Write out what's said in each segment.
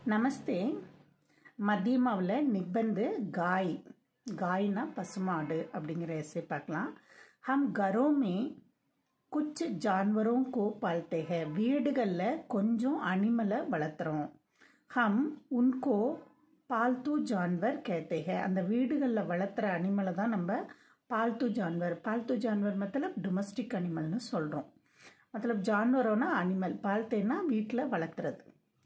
நமஸ்தே மத்தியமாவில் நிபந்து காய் காய்னா பசுமாடு அப்படிங்கிற எஸ்ஸே பார்க்கலாம் ஹம் घरों में குச் ஜான்வரோं को पालते हैं வீடுகளில் கொஞ்சம் அனிமலை வளர்த்துறோம் ஹம் உன்கோ பால்து ஜான்வர் कहते हैं அந்த வீடுகளில் வளர்த்துற அனிமலை தான் நம்ம பால்து ஜான்வர் பால்து ஜான்வர் மத்தலப் டொமஸ்டிக் அனிமல்னு சொல்கிறோம் மத்தலப் ஜான்வரோனா அனிமல் பால்த்தேனா வீட்டில் வளர்த்துறது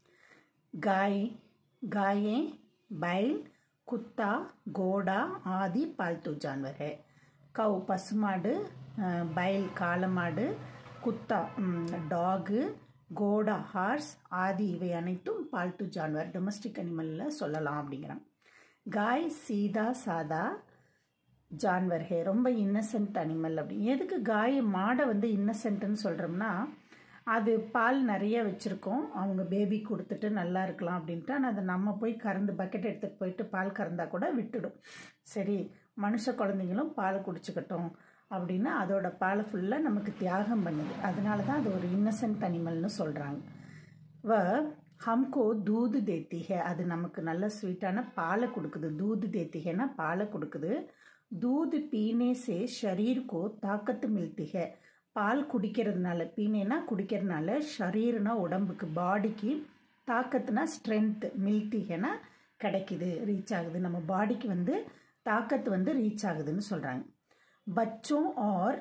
गाय गायें बैल कुत्ता घोड़ा आदि पालतू जानवर है கவு பசுமாடு அஹ், பைல் காளமாடு குத்தா டாகு கோடா ஹார்ஸ் ஆதி இவை அனைத்தும் பால்த்து ஜான்வர் டொமஸ்டிக் அனிமலில் சொல்லலாம் அப்படிங்கிறான் காய் சீதா சாதா ஜான்வர் ஹே ரொம்ப இன்னசென்ட் அனிமல் அப்படி எதுக்கு காய மாடை வந்து இன்னசென்ட்னு சொல்கிறோம்னா அது பால் நிறைய வச்சுருக்கோம் அவங்க பேபி கொடுத்துட்டு நல்லா இருக்கலாம் அப்படின்ட்டு ஆனால் அதை நம்ம போய் கறந்து பக்கெட் எடுத்துகிட்டு போயிட்டு பால் கறந்தா கூட விட்டுடும் சரி மனுஷ குழந்தைங்களும் பால் குடிச்சுக்கட்டும் அப்படின்னு அதோட பாலை ஃபுல்லாக நமக்கு தியாகம் பண்ணுது அதனால தான் அது ஒரு இன்னசென்ட் அனிமல்னு சொல்கிறாங்க வ ஹம்கோ தூது தேத்தி ஹே அது நமக்கு நல்ல ஸ்வீட்டான பாலை கொடுக்குது தூது தேத்தி ஹேனா பாலை கொடுக்குது दूध पीने से शरीर को ताकत मिलती है பால் குடிக்கிறதுனால பீனேனா குடிக்கிறதுனால ஷரீர்னா உடம்புக்கு பாடிக்கு தாக்கத்துனா ஸ்ட்ரென்த் மில்ட்டிகனா கிடைக்குது ரீச் ஆகுது நம்ம பாடிக்கு வந்து தாக்கத்து வந்து ரீச் ஆகுதுன்னு சொல்கிறாங்க பச்சோம் ஆர்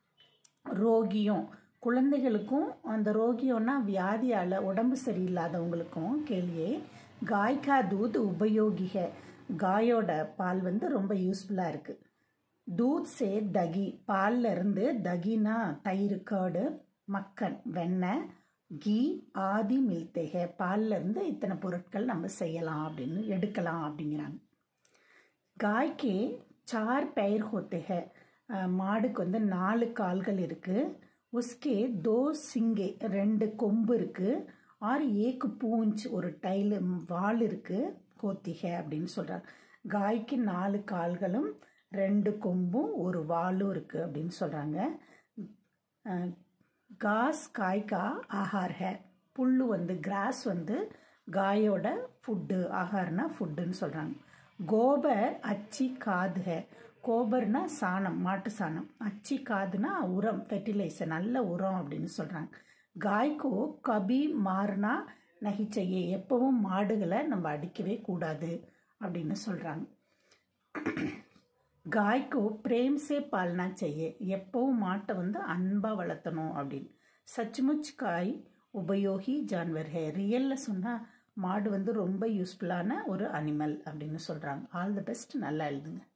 ரோகியம் குழந்தைகளுக்கும் அந்த ரோகியம்னா வியாதியால் உடம்பு சரியில்லாதவங்களுக்கும் கேள்வியே காய்கா தூத் உபயோகிக காயோட பால் வந்து ரொம்ப யூஸ்ஃபுல்லாக இருக்குது தூத் சே தகி பால்ல இருந்து தகினா தயிர் கர்டு மக்கன் வெண்ணெய் கீ ஆதி மில்தேக பால்ல இருந்து இத்தனை பொருட்கள் நம்ம செய்யலாம் அப்படின்னு எடுக்கலாம் அப்படிங்கிறாங்க காய்க்கே சார் பெயர் ஹோத்தே ஹே அஹ், மாடுக்கு வந்து நாலு கால்கள் இருக்கு உஸ்கே தோ சிங்கே ரெண்டு கொம்பு இருக்கு ஆர் ஏக்கு பூஞ்ச் ஒரு டைலு வால் இருக்கு ஹோத்திகை அப்படின்னு சொல்றாங்க காய்க்கு நாலு கால்களும் ரெண்டு கொம்பும் ஒரு வாலும் இருக்கு அப்படின்னு சொல்றாங்க அஹ், காஸ் காய்கா ஆஹார் ஹே புல்லு வந்து கிராஸ் வந்து காயோட ஃபுட்டு ஆகார்னா ஃபுட்டுன்னு சொல்கிறாங்க கோபர் அச்சி காது ஹே கோபர்னா சாணம் மாட்டு சாணம் அச்சி காதுனா உரம் ஃபெர்டிலைசர் நல்ல உரம் அப்படின்னு சொல்கிறாங்க காய்க்கோ கபி மாறுனா நகைச்சையே எப்பவும் மாடுகளை நம்ம அடிக்கவே கூடாது அப்படின்னு சொல்கிறாங்க காய்க்கோ பிரேம் சே பால்னா செய்ய எப்பவும் மாட்டை வந்து அன்பாக வளர்த்தணும் அப்படின்னு சச்முச் காய் உபயோகி ஜான்வர் ஹே ரியலில் சொன்னால் மாடு வந்து ரொம்ப யூஸ்ஃபுல்லான ஒரு அனிமல் அப்படின்னு சொல்கிறாங்க ஆல் தி பெஸ்ட் நல்லா எழுதுங்க